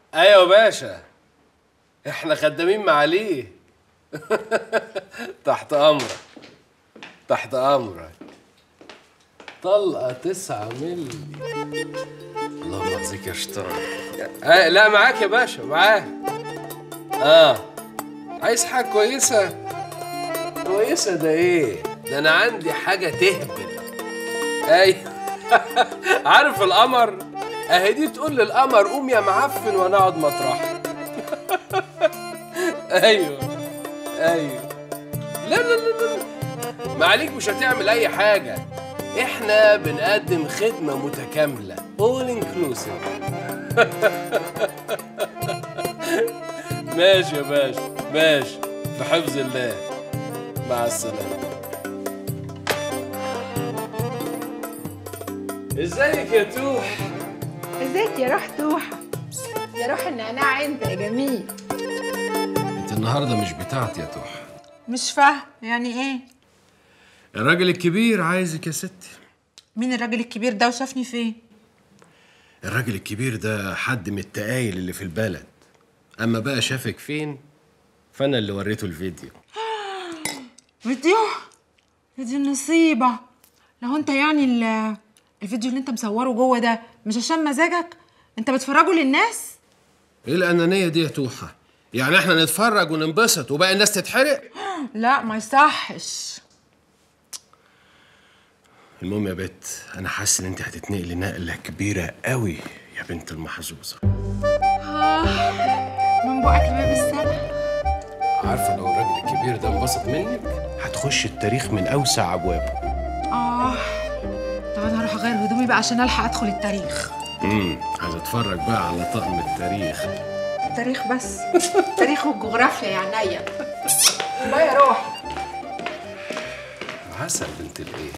ايوه باشا احنا خدامين معاليه تحت امرك تحت امرك طلقه تسعة ملي اللهم اخزيك يا شطار آه لا معاك يا باشا معاك اه عايز حاجه كويسه كويسه ده ايه ده انا عندي حاجه تهبل اي عارف القمر اهي دي تقول للقمر قوم يا معفن وانا اقعد مطرحك ايوه ايوه لا لا لا لا ما عليك مش هتعمل اي حاجه احنا بنقدم خدمه متكامله all inclusive ماشي يا باشا ماشي في حفظ الله مع السلامه ازيك يا توح ازيك يا روح توحة يا روح النعناع انت يا جميل انت النهارده مش بتاعتي يا توح مش فاهم يعني ايه الراجل الكبير عايزك يا ستي مين الراجل الكبير ده وشافني فين الراجل الكبير ده حد من التقايل اللي في البلد اما بقى شافك فين فانا اللي وريته الفيديو فيديو فيديو النصيبة لو انت يعني ال- الفيديو اللي انت مصوره جوه ده مش عشان مزاجك انت بتفرجه للناس ايه الانانيه دي يا توحه يعني احنا نتفرج وننبسط وباقي الناس تتحرق لا ما يصحش المهم يا بت انا حاسس ان انت هتتنقلي نقله كبيره قوي يا بنت المحظوظه من بقك لباب السما عارفه لو الراجل الكبير ده انبسط منك هتخش التاريخ من اوسع ابوابه اه طب انا هروح اغير هدومي بقى عشان الحق ادخل التاريخ امم عايز اتفرج بقى على طقم التاريخ التاريخ بس التاريخ والجغرافيا يا عينيا باي يا روح عسل بنت الايه